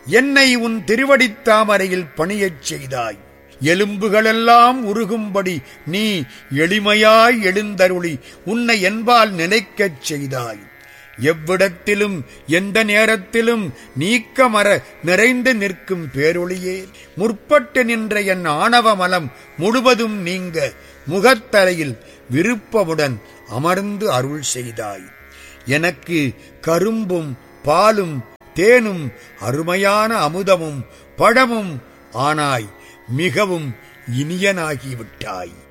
என்னை உன் திருவடித் தாமரையில் பணியச் செய்தாய் எலும்புகளெல்லாம் உருகும்படி நீ எளிமையாய் எழுந்தருளி உன்னை என்பால் நினைக்கச் செய்தாய் எவ்விடத்திலும் எந்த நேரத்திலும் நீக்கமர நிறைந்து நிற்கும் பேரொளியே முற்பட்டு நின்ற என் ஆணவ மலம் முழுவதும் நீங்க முகத்தலையில் விருப்பமுடன் அமர்ந்து அருள் செய்தாய் எனக்கு கரும்பும் பாலும் தேனும் அருமையான அமுதமும் பழமும் ஆனாய் மிகவும் இனியனாகிவிட்டாய்